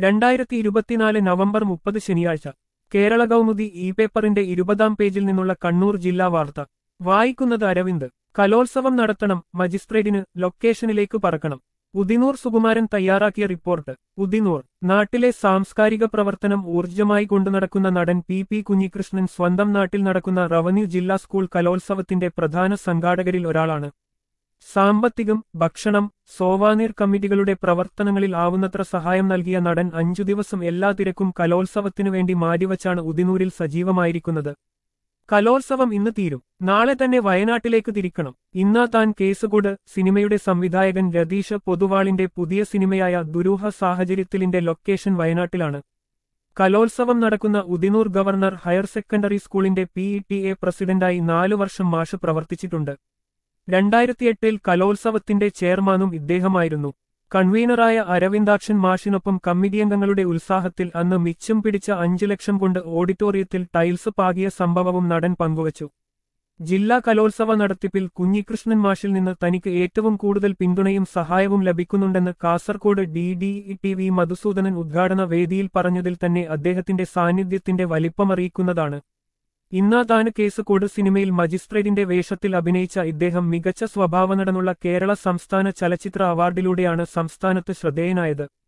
രണ്ടായിരത്തി ഇരുപത്തിനാല് നവംബർ മുപ്പത് ശനിയാഴ്ച കേരള കൗമുദി ഇ പേപ്പറിന്റെ ഇരുപതാം പേജിൽ നിന്നുള്ള കണ്ണൂർ ജില്ലാ വാർത്ത വായിക്കുന്നത് അരവിന്ദ് കലോത്സവം നടത്തണം മജിസ്ട്രേറ്റിന് ലൊക്കേഷനിലേക്ക് പറക്കണം ഉദിനൂർ സുകുമാരൻ തയ്യാറാക്കിയ റിപ്പോർട്ട് ഉദിനൂർ നാട്ടിലെ സാംസ്കാരിക പ്രവർത്തനം ഊർജ്ജമായി കൊണ്ടുനടക്കുന്ന നടൻ പി പി കുഞ്ഞികൃഷ്ണൻ സ്വന്തം നാട്ടിൽ നടക്കുന്ന റവന്യൂ ജില്ലാ സ്കൂൾ കലോത്സവത്തിന്റെ പ്രധാന സംഘാടകരിൽ ഒരാളാണ് സാമ്പത്തികം ഭക്ഷണം സോവാനീർ കമ്മിറ്റികളുടെ പ്രവർത്തനങ്ങളിൽ ആവുന്നത്ര സഹായം നൽകിയ നടൻ അഞ്ചു ദിവസം എല്ലാ തിരക്കും കലോത്സവത്തിനു വേണ്ടി മാറ്റിവച്ചാണ് ഉദിനൂരിൽ സജീവമായിരിക്കുന്നത് കലോത്സവം ഇന്ന് തീരും നാളെ തന്നെ വയനാട്ടിലേക്ക് തിരിക്കണം ഇന്നാ താൻ കേസുകൂട് സിനിമയുടെ സംവിധായകൻ രതീഷ് പൊതുവാളിന്റെ പുതിയ സിനിമയായ ദുരൂഹ സാഹചര്യത്തിലിന്റെ ലൊക്കേഷൻ വയനാട്ടിലാണ് കലോത്സവം നടക്കുന്ന ഉദിനൂർ ഗവർണർ ഹയർ സെക്കൻഡറി സ്കൂളിന്റെ പി ടി എ പ്രസിഡന്റായി നാലു വർഷം മാഷ് പ്രവർത്തിച്ചിട്ടുണ്ട് രണ്ടായിരത്തിയെട്ടിൽ കലോത്സവത്തിന്റെ ചെയർമാനും ഇദ്ദേഹമായിരുന്നു കൺവീനറായ അരവിന്ദാക്ഷൻ മാഷിനൊപ്പം കമ്മിറ്റിയംഗങ്ങളുടെ ഉത്സാഹത്തിൽ അന്ന് മിച്ചം പിടിച്ച അഞ്ചു ലക്ഷം കൊണ്ട് ഓഡിറ്റോറിയത്തിൽ ടൈൽസ് പാകിയ സംഭവവും നടൻ പങ്കുവച്ചു ജില്ലാ കലോത്സവ നടത്തിപ്പിൽ കുഞ്ഞികൃഷ്ണൻ മാഷിൽ നിന്ന് തനിക്ക് ഏറ്റവും കൂടുതൽ പിന്തുണയും സഹായവും ലഭിക്കുന്നുണ്ടെന്ന് Kasaragod D D T V Madhusoodanan ഉദ്ഘാടന വേദിയിൽ പറഞ്ഞതിൽ തന്നെ അദ്ദേഹത്തിന്റെ സാന്നിധ്യത്തിന്റെ വലിപ്പമറിയിക്കുന്നതാണ് ഇന്നാ താന് കേസുകോട് സിനിമയിൽ മജിസ്ട്രേറ്റിന്റെ വേഷത്തിൽ അഭിനയിച്ച ഇദ്ദേഹം മികച്ച സ്വഭാവനടനുള്ള കേരള സംസ്ഥാന ചലച്ചിത്ര അവാർഡിലൂടെയാണ് സംസ്ഥാനത്ത് ശ്രദ്ധേയനായത്